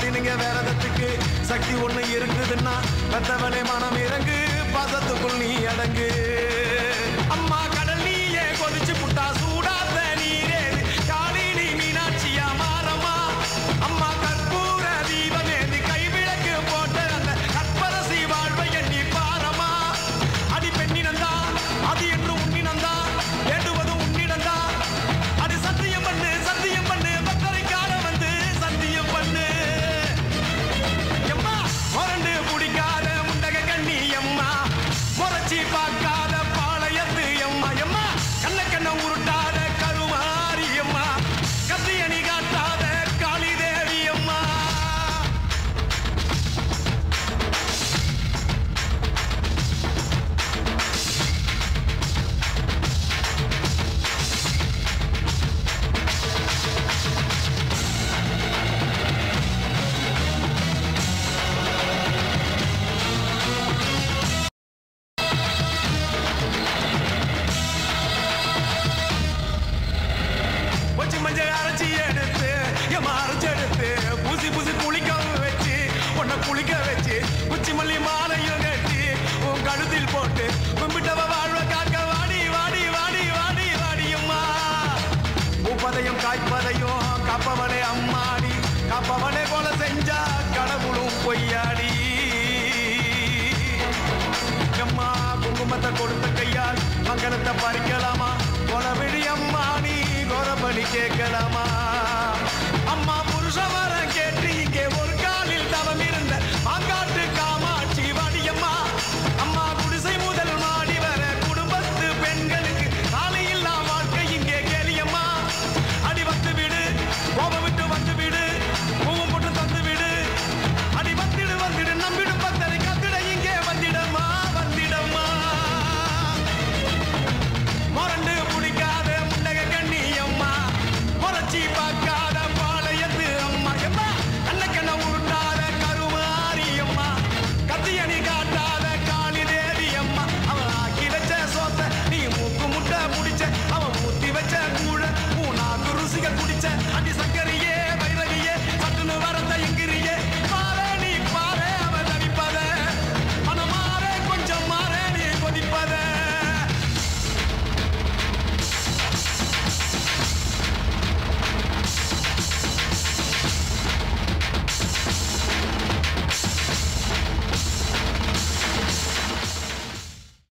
நீங்க வேறதத்துக்கு சக்தி ஒண்ணு இருக்குதுன்னா பெத்தவனே மனம் இறங்கு பாசத்துக்குள் நீ அடங்கு அம்மா கடல் நீயே கொதிச்சு புட்டா சூடாத நீரே காலினி மீனாட்சியா மாறம்மா அம்மா கற்பூர தீபமேந்தி கைவிளக்கு போட்ட அந்த கற்பரசி வாழ்வை எண்ணி பாரம்மா அடி பெண்ணினந்தா அது என்று உன்னினந்தா வேண்டுவது உன்னிடந்தா அது சத்தியம் பண்ணு சத்தியம் பண்ணு பக்தரை காண வந்து சத்தியம் பண்ணு எம்மா முரண்டு பிடிக்காத முண்டக கண்ணி எம்மா முறைச்சி பார்க்காத பாளையத்து எம்மா எம்மா கண்ண கண்ண உருட்டாத கருமாரி எம்மா கத்தியணி காட்டாத காளி தேவி அம்மா வச்சு மஞ்சள் அரைச்சி எடுத்து எம்மா அரைச்சி எடுத்து பூசி பூசி குளிக்க வச்சு உன்னை குளிக்க வச்சு குச்சி மல்லி மாலையும் கட்டி உன் கழுத்தில் போட்டு கும்பிட்டவ வாழ்வ காக்க வாடி வாடி வாடி வாடி வாடியம்மா பூப்பதையும் காய்ப்பதையும் காப்பவனே அம்மாடி காப்பவனே போல செஞ்சா கடவுளும் பொய்யாடி அம்மா குங்குமத்தை கொடுத்த கையால் மங்களத்தை பறிக்கலாமா கொலவிழி அம்மா நீ கோரபலி கேட்கலாமா